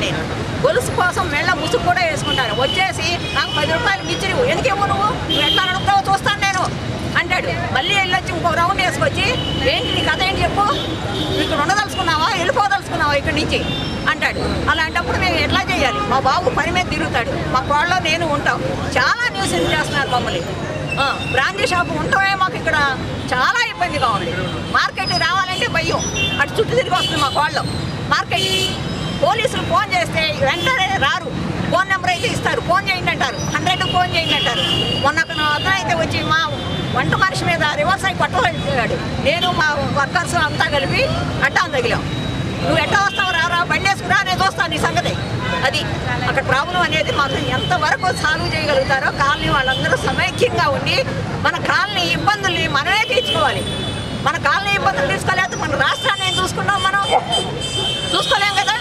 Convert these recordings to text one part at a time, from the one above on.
నేను గొలుసు కోసం మెళ్ళ ముసుగు కూడా వేసుకుంటాను వచ్చేసి నాకు పది రూపాయలు ఇచ్చిరు ఎందుకు ఇవ్వు నువ్వు నువ్వు ఎట్లా అడుగుతావో చూస్తాను నేను అంటాడు మళ్ళీ వెళ్ళొచ్చి ఇంకో రౌండ్ వేసుకొచ్చి ఏంటి నీ కథ ఏంటి చెప్పు నువ్వు ఇక్కడ ఉండదలుచుకున్నావా వెళ్ళిపోదలుచుకున్నావా ఇక్కడి నుంచి అంటాడు అలాంటప్పుడు మేము ఎట్లా చేయాలి మా బాబు పని మీద తిరుగుతాడు మా కోళ్ళలో నేను ఉంటాం చాలా న్యూస్ చేస్తున్నారు మమ్మల్ని ఆ, బ్రాందీ షాప్ ఉండటమే మాకు ఇక్కడ చాలా ఇబ్బందిగా ఉంది మార్కెట్ రావాలంటే భయం అటు చుట్టూ తిరిగి వస్తుంది మా కోళ్ళం మార్కెట్ పోలీసులు ఫోన్ చేస్తే వెంటనే రారు ఫోన్ నెంబర్ అయితే ఇస్తారు ఫోన్ చేయండి అంటారు హండ్రెడ్ ఫోన్ చేయండి అంటారు మొన్న ఒక అతను అయితే వచ్చి మా వంట మనిషి మీద రివర్స్ అయి కొట్టలేడు నేను మా వర్కర్స్ అంతా కలిపి అడ్డాం తగిలాం నువ్వు ఎట్లా వస్తావు రారా బండి వేసుకురా నేను చూస్తాను నీ సంగతి అది అక్కడ ప్రాబ్లం అనేది మాత్రం ఎంతవరకు సాల్వ్ చేయగలుగుతారో కాలనీ వాళ్ళందరూ సమైక్యంగా ఉండి మన కాలనీ ఇబ్బందుల్ని మనమే తీర్చుకోవాలి మన కాలనీ ఇబ్బందులు తీసుకోలేకపోతే మన రాష్ట్రాన్ని ఏం చూసుకున్నాం మనం చూసుకోలేం కదా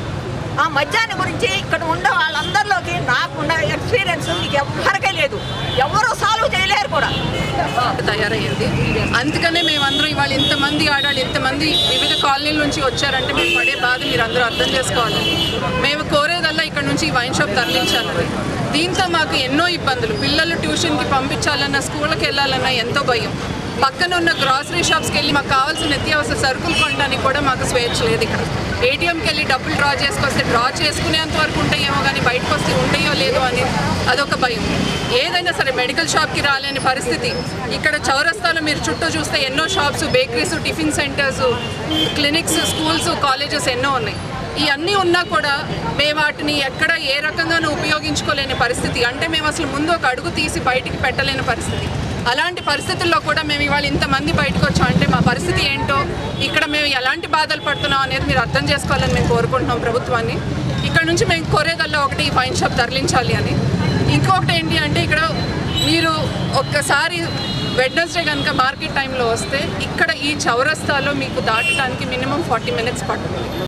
ఆ మద్యాన్ని గురించి ఇక్కడ ఉండే వాళ్ళందరిలోకి నాకున్న ఎక్స్పీరియన్స్ నీకు ఎవ్వరికే లేదు ఎవరు సాల్వ్ చేయలేరు కూడా తయారయ్యింది అందుకనే మేమందరం ఇవాళ ఇంతమంది ఆడాలి ఇంతమంది వివిధ కాలనీల నుంచి వచ్చారంటే మేము పడే బాధ మీరు అందరూ అర్థం చేసుకోవాలి మేము కోరేదల్లా ఇక్కడ నుంచి ఈ వైన్ షాప్ తరలించాలని దీంతో మాకు ఎన్నో ఇబ్బందులు పిల్లలు ట్యూషన్కి పంపించాలన్నా స్కూల్కి వెళ్ళాలన్నా ఎంతో భయం పక్కన ఉన్న గ్రాసరీ షాప్స్కి వెళ్ళి మాకు కావాల్సిన నిత్యావసర సరుకులు కొనడానికి కూడా మాకు స్వేచ్ఛ లేదు ఇక్కడ ఏటీఎంకి వెళ్ళి డబ్బులు డ్రా చేసుకొస్తే డ్రా చేసుకునేంత వరకు ఉంటాయేమో కానీ బయటకు వస్తే ఉంటాయో లేదో అని అదొక భయం ఏదైనా సరే మెడికల్ షాప్కి రాలేని పరిస్థితి ఇక్కడ చౌరస్తాలో మీరు చుట్టూ చూస్తే ఎన్నో shops bakeries tiffin centres clinics schools colleges ఎన్నో ఉన్నాయి ఈ అన్నీ ఉన్నా కూడా మేము వాటిని ఎక్కడ ఏ రకంగానూ ఉపయోగించుకోలేని పరిస్థితి అంటే మేము అసలు ముందు ఒక అడుగు తీసి బయటికి పెట్టలేని పరిస్థితి అలాంటి పరిస్థితుల్లో కూడా మేము ఇవాళ ఇంతమంది బయటకు వచ్చాం అంటే మా పరిస్థితి ఏంటో ఇక్కడ మేము ఎలాంటి బాధలు పడుతున్నాం అనేది మీరు అర్థం చేసుకోవాలని మేము కోరుకుంటున్నాం ప్రభుత్వాన్ని ఇక్కడ నుంచి మేము కోరేదల్లా ఒకటి ఈ వైన్ షాప్ తరలించాలి అని ఇంకొకటి ఏంటి అంటే ఇక్కడ మీరు ఒక్కసారి వెడ్నెస్డే కనుక మార్కెట్ టైంలో వస్తే ఇక్కడ ఈ చౌరస్తాలో మీకు దాటడానికి మినిమం ఫార్టీ మినిట్స్ పడుతుంది